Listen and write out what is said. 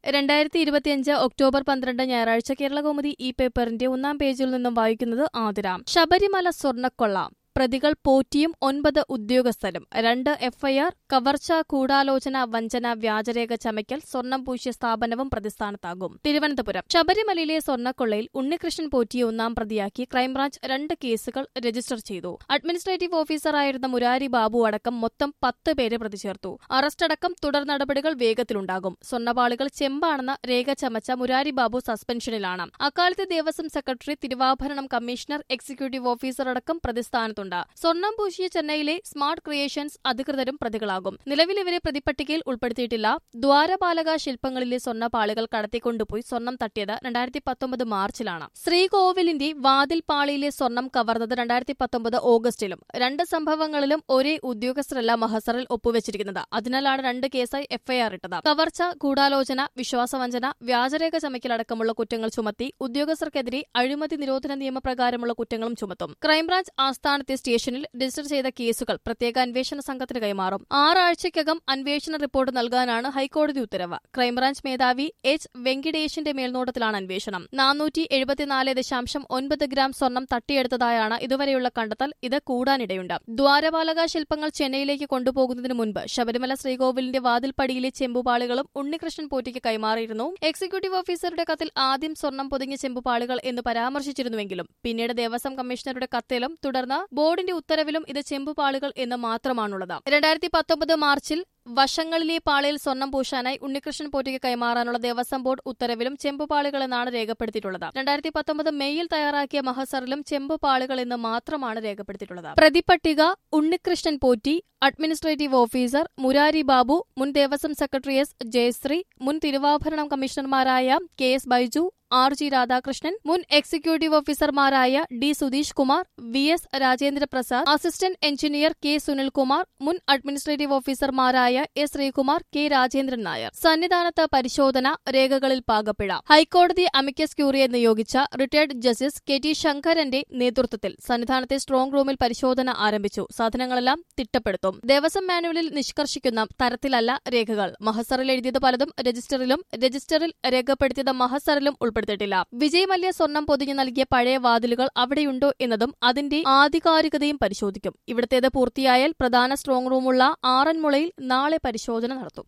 രണ്ടായിരത്തി ഇരുപത്തിയഞ്ച് ഒക്ടോബർ പന്ത്രണ്ട് ഞായറാഴ്ച കേരളകൗമുദി ഈ പേപ്പറിന്റെ ഒന്നാം പേജിൽ നിന്നും വായിക്കുന്നത് ആതിര ശബരിമല സ്വർണ്ണക്കൊള്ള പ്രതികൾ പോറ്റിയും ഒൻപത് ഉദ്യോഗസ്ഥരും രണ്ട് എഫ്ഐആർ കവർച്ച ഗൂഢാലോചന വഞ്ചന വ്യാജരേഖ ചമയ്ക്കൽ സ്വർണം പൂശിയ സ്ഥാപനവും പ്രതിസ്ഥാനത്താകും തിരുവനന്തപുരം ശബരിമലയിലെ സ്വർണ്ണക്കൊള്ളയിൽ ഉണ്ണികൃഷ്ണൻ പോറ്റിയെ ഒന്നാം പ്രതിയാക്കി ക്രൈംബ്രാഞ്ച് രണ്ട് കേസുകൾ രജിസ്റ്റർ ചെയ്തു അഡ്മിനിസ്ട്രേറ്റീവ് ഓഫീസറായിരുന്ന മുരാരി ബാബു അടക്കം മൊത്തം പത്ത് പേരെ പ്രതി ചേർത്തു അറസ്റ്റടക്കം തുടർ നടപടികൾ വേഗത്തിലുണ്ടാകും സ്വർണ്ണപാളികൾ ചെമ്പാണെന്ന രേഖ ചമച്ച മുരാരി ബാബു സസ്പെൻഷനിലാണ് അക്കാലത്തെ Devaswom secretary Thiruvabharanam commissioner executive officer അടക്കം പ്രതിസ്ഥാനത്തുണ്ട് സ്വർണം പൂശിയ ചെന്നൈയിലെ സ്മാർട്ട് ക്രിയേഷൻസ് അധികൃതരും പ്രതികളാകും നിലവിൽ ഇവരെ പ്രതിപട്ടികയിൽ ഉൾപ്പെടുത്തിയിട്ടില്ല ദ്വാരപാലക ശില്പങ്ങളിലെ സ്വർണ്ണപാളികൾ കടത്തിക്കൊണ്ടുപോയി സ്വർണം തട്ടിയത് രണ്ടായിരത്തി പത്തൊമ്പത് മാർച്ചിലാണ് ശ്രീകോവിലിന്റെ വാതിൽപാളിയിലെ സ്വർണം കവർന്നത് രണ്ടായിരത്തി പത്തൊമ്പത് ഓഗസ്റ്റിലും രണ്ട് സംഭവങ്ങളിലും ഒരേ ഉദ്യോഗസ്ഥരല്ല മഹസറിൽ ഒപ്പുവെച്ചിരിക്കുന്നത് അതിനാലാണ് രണ്ട് കേസായി എഫ്ഐആർ ഇട്ടത് കവർച്ച ഗൂഢാലോചന വിശ്വാസവഞ്ചന വ്യാജരേഖ ചമയ്ക്കലടക്കമുള്ള കുറ്റങ്ങൾ ചുമത്തി ഉദ്യോഗസ്ഥർക്കെതിരെ അഴിമതി നിരോധന നിയമപ്രകാരമുള്ള കുറ്റങ്ങളും ചുമത്തും ക്രൈംബ്രാഞ്ച് ആസ്ഥാനത്തെ സ്റ്റേഷനിൽ രജിസ്റ്റർ ചെയ്ത കേസുകൾ പ്രത്യേക അന്വേഷണ സംഘത്തിന് കൈമാറും ആറാഴ്ചയ്ക്കകം അന്വേഷണ റിപ്പോർട്ട് നൽകാനാണ് ഹൈക്കോടതി ഉത്തരവ് ക്രൈംബ്രാഞ്ച് മേധാവി എച്ച് വെങ്കിടേഷിന്റെ മേൽനോട്ടത്തിലാണ് അന്വേഷണം നാനൂറ്റി എഴുപത്തിനാല് ദശാംശം ഒൻപത് ഗ്രാം സ്വർണം തട്ടിയെടുത്തതായാണ് ഇതുവരെയുള്ള കണ്ടെത്തൽ ഇത് കൂടാനിടയുണ്ട് ദ്വാരപാലക ശില്പങ്ങൾ ചെന്നൈയിലേക്ക് കൊണ്ടുപോകുന്നതിന് മുൻപ് ശബരിമല ശ്രീകോവിലിന്റെ വാതിൽപ്പടിയിലെ ചെമ്പുപാളികളും ഉണ്ണികൃഷ്ണൻ പോറ്റിക്ക് കൈമാറിയിരുന്നു എക്സിക്യൂട്ടീവ് ഓഫീസറുടെ കത്തിൽ ആദ്യം സ്വർണം പൊതിഞ്ഞ ചെമ്പുപാളികൾ എന്ന് പരാമർശിച്ചിരുന്നുവെങ്കിലും പിന്നീട് ദേവസ്വം കമ്മീഷണറുടെ കത്തിലും തുടർന്ന് ബോർഡിന്റെ ഉത്തരവിലും ഇത് ചെമ്പുപാളികൾ എന്ന് മാത്രമാണുള്ളത് രണ്ടായിരത്തി പത്തൊമ്പത് മാർച്ചിൽ വശങ്ങളിലെ പാളിയിൽ സ്വർണം പൂശാനായി ഉണ്ണികൃഷ്ണൻ പോറ്റിക്ക് കൈമാറാനുള്ള ദേവസ്വം ബോർഡ് ഉത്തരവിലും ചെമ്പുപാളികൾ എന്നാണ് രേഖപ്പെടുത്തിയിട്ടുള്ളത് രണ്ടായിരത്തി പത്തൊമ്പത് മെയ്യിൽ തയ്യാറാക്കിയ മഹസറിലും ചെമ്പുപാളികൾ എന്ന് മാത്രമാണ് രേഖപ്പെടുത്തിയിട്ടുള്ളത് പ്രതിപട്ടിക ഉണ്ണികൃഷ്ണൻ പോറ്റി അഡ്മിനിസ്ട്രേറ്റീവ് ഓഫീസർ മുരാരി ബാബു മുൻ ദേവസ്വം സെക്രട്ടറി എസ് ജയശ്രീ മുൻ തിരുവാഭരണം കമ്മീഷണർമാരായ K S Baiju R G Radhakrishnan മുൻ എക്സിക്യൂട്ടീവ് ഓഫീസർമാരായ D Sudheesh Kumar V S Rajendra Prasad assistant engineer K Sunilkumar മുൻ അഡ്മിനിസ്ട്രേറ്റീവ് ഓഫീസർമാരായ എസ് ശ്രീകുമാർ കെ രാജേന്ദ്രൻ നായർ സന്നിധാനത്ത് പരിശോധന രേഖകളിൽ പാകപ്പിഴ ഹൈക്കോടതി അമിക്കസ് ക്യൂറിയെ നിയോഗിച്ച റിട്ടയർഡ് ജസ്റ്റിസ് കെ ടി ശങ്കരന്റെ നേതൃത്വത്തിൽ സന്നിധാനത്തെ സ്ട്രോങ് റൂമിൽ പരിശോധന ആരംഭിച്ചു സാധനങ്ങളെല്ലാം തിട്ടപ്പെടുത്തും ദേവസ്വം മാനുവലിൽ നിഷ്കർഷിക്കുന്ന തരത്തിലല്ല രേഖകൾ മഹസറിൽ എഴുതിയത് പലതും രജിസ്റ്ററിലും രജിസ്റ്ററിൽ രേഖപ്പെടുത്തിയത് മഹസറിലും ഉൾപ്പെടുത്തിയിട്ടില്ല വിജയ് മല്യ സ്വർണം പൊതിഞ്ഞു നൽകിയ പഴയ വാതിലുകൾ അവിടെയുണ്ടോ എന്നതും അതിന്റെ ആധികാരികതയും പരിശോധിക്കും ഇവിടത്തേത് പൂർത്തിയായാൽ പ്രധാന സ്ട്രോങ് റൂമുള്ള ആറന്മുളയിൽ നാളെ പരിശോധന നടത്തും